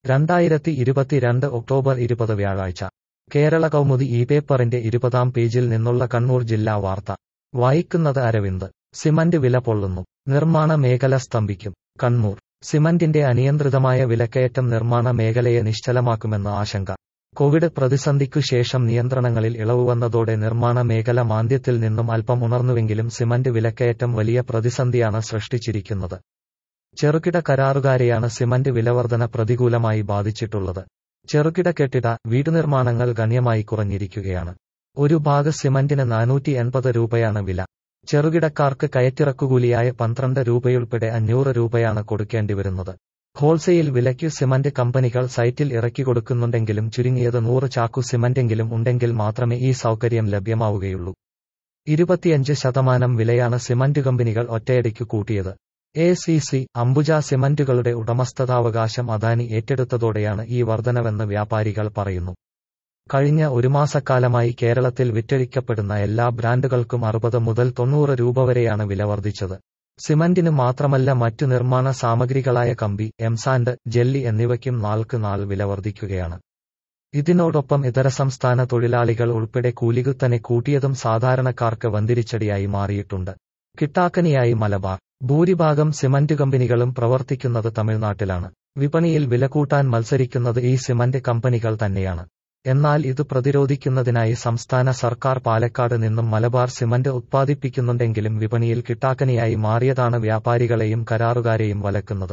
രണ്ടായിരത്തി ഇരുപത്തിരണ്ട് ഒക്ടോബർ ഇരുപത് വ്യാഴാഴ്ച കേരള കൗമുദി ഈ പേപ്പറിന്റെ ഇരുപതാം പേജിൽ നിന്നുള്ള കണ്ണൂർ ജില്ലാ വാർത്ത വായിക്കുന്നത് അരവിന്ദ് സിമന്റ് വില പൊള്ളുന്നു നിർമ്മാണ മേഖല സ്തംഭിക്കും കണ്ണൂർ സിമന്റിന്റെ അനിയന്ത്രിതമായ വിലക്കയറ്റം നിർമ്മാണ മേഖലയെ നിശ്ചലമാക്കുമെന്ന് ആശങ്ക കോവിഡ് പ്രതിസന്ധിക്കു ശേഷം നിയന്ത്രണങ്ങളിൽ ഇളവ് വന്നതോടെ നിർമ്മാണ മേഖല മാന്ദ്യത്തിൽ നിന്നും അല്പം ഉണർന്നുവെങ്കിലും സിമന്റ് വിലക്കയറ്റം വലിയ പ്രതിസന്ധിയാണ് സൃഷ്ടിച്ചിരിക്കുന്നത് ചെറുകിട കരാറുകാരെയാണ് സിമന്റ് വിലവർധന പ്രതികൂലമായി ബാധിച്ചിട്ടുള്ളത് ചെറുകിട കെട്ടിട വീടുനിർമ്മാണങ്ങൾ ഗണ്യമായി കുറഞ്ഞിരിക്കുകയാണ് ഒരു ഭാഗ സിമന്റിന് നാനൂറ്റി എൺപത് രൂപയാണ് വില ചെറുകിടക്കാർക്ക് കയറ്റിറക്കുകൂലിയായ പന്ത്രണ്ട് രൂപയുൾപ്പെടെ അഞ്ഞൂറ് രൂപയാണ് കൊടുക്കേണ്ടി വരുന്നത് ഹോൾസെയിൽ വിലയ്ക്കു സിമന്റ് കമ്പനികൾ സൈറ്റിൽ ഇറക്കി കൊടുക്കുന്നുണ്ടെങ്കിലും ചുരുങ്ങിയത് നൂറ് ചാക്കു സിമന്റെങ്കിലും ഉണ്ടെങ്കിൽ മാത്രമേ ഈ സൗകര്യം ലഭ്യമാവുകയുള്ളൂ ഇരുപത്തിയഞ്ച് ശതമാനം വിലയാണ് സിമന്റ് കമ്പനികൾ ഒറ്റയടിക്കു കൂട്ടിയത് എ സി സി അംബുജ സിമന്റുകളുടെ ഉടമസ്ഥതാവകാശം അദാനി ഏറ്റെടുത്തതോടെയാണ് ഈ വർധനവെന്ന് വ്യാപാരികൾ പറയുന്നു കഴിഞ്ഞ ഒരു മാസക്കാലമായി കേരളത്തിൽ വിറ്റഴിക്കപ്പെടുന്ന എല്ലാ ബ്രാൻഡുകൾക്കും അറുപത് മുതൽ തൊണ്ണൂറ് രൂപ വരെയാണ് വില വർദ്ധിച്ചത് സിമന്റിന് മാത്രമല്ല മറ്റു നിർമ്മാണ സാമഗ്രികളായ കമ്പി എംസാൻഡ് ജെല്ലി എന്നിവയ്ക്കും നാൾക്ക് നാൾ വില വർദ്ധിക്കുകയാണ് ഇതിനോടൊപ്പം ഇതര സംസ്ഥാന തൊഴിലാളികൾ ഉൾപ്പെടെ കൂലികുത്തനെ കൂട്ടിയതും സാധാരണക്കാർക്ക് വന്തിരിച്ചടിയായി മാറിയിട്ടുണ്ട് കിട്ടാക്കനിയായി മലബാർ ഭൂരിഭാഗം സിമന്റ് കമ്പനികളും പ്രവർത്തിക്കുന്നത് തമിഴ്നാട്ടിലാണ് വിപണിയിൽ വില കൂട്ടാൻ മത്സരിക്കുന്നത് ഈ സിമന്റ് കമ്പനികൾ തന്നെയാണ് എന്നാൽ ഇത് പ്രതിരോധിക്കുന്നതിനായി സംസ്ഥാന സർക്കാർ പാലക്കാട് നിന്നും മലബാർ സിമന്റ് ഉത്പാദിപ്പിക്കുന്നുണ്ടെങ്കിലും വിപണിയിൽ കിട്ടാക്കനിയായി മാറിയതാണ് വ്യാപാരികളെയും കരാറുകാരെയും വലക്കുന്നത്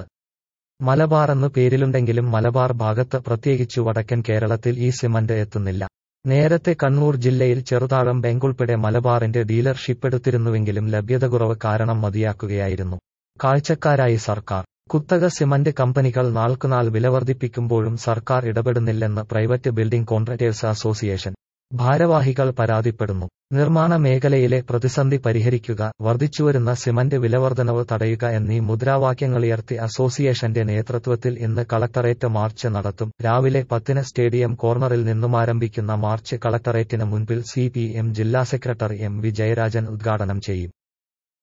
മലബാർ എന്ന് പേരിലുണ്ടെങ്കിലും മലബാർ ഭാഗത്ത് പ്രത്യേകിച്ചു വടക്കൻ കേരളത്തിൽ ഈ സിമന്റ് എത്തുന്നില്ല നേരത്തെ കണ്ണൂർ ജില്ലയിൽ ചെറുതാഴം ബെങ്കുൾപ്പെടെ മലബാറിന്റെ ഡീലർഷിപ്പ് എടുത്തിരുന്നുവെങ്കിലും ലഭ്യത കുറവ് കാരണം മതിയാക്കുകയായിരുന്നു കാഴ്ചക്കാരായി സർക്കാർ കുത്തക സിമന്റ് കമ്പനികൾ നാൾക്കുനാൾ വില വർദ്ധിപ്പിക്കുമ്പോഴും സർക്കാർ ഇടപെടുന്നില്ലെന്ന് പ്രൈവറ്റ് ബിൽഡിംഗ് കോൺട്രാക്ടേഴ്സ് അസോസിയേഷൻ ഭാരവാഹികൾ പരാതിപ്പെടുന്നു നിർമ്മാണ മേഖലയിലെ പ്രതിസന്ധി പരിഹരിക്കുക വർദ്ധിച്ചുവരുന്ന സിമന്റ് വിലവർധനവ് തടയുക എന്നീ മുദ്രാവാക്യങ്ങളുയർത്തി അസോസിയേഷന്റെ നേതൃത്വത്തിൽ ഇന്ന് കളക്ടറേറ്റ് മാർച്ച് നടത്തും രാവിലെ പത്തിന് സ്റ്റേഡിയം കോർണറിൽ നിന്നുമാരംഭിക്കുന്ന മാർച്ച് കളക്ടറേറ്റിന് മുൻപിൽ സി ജില്ലാ സെക്രട്ടറി എം വി ജയരാജൻ ഉദ്ഘാടനം ചെയ്യും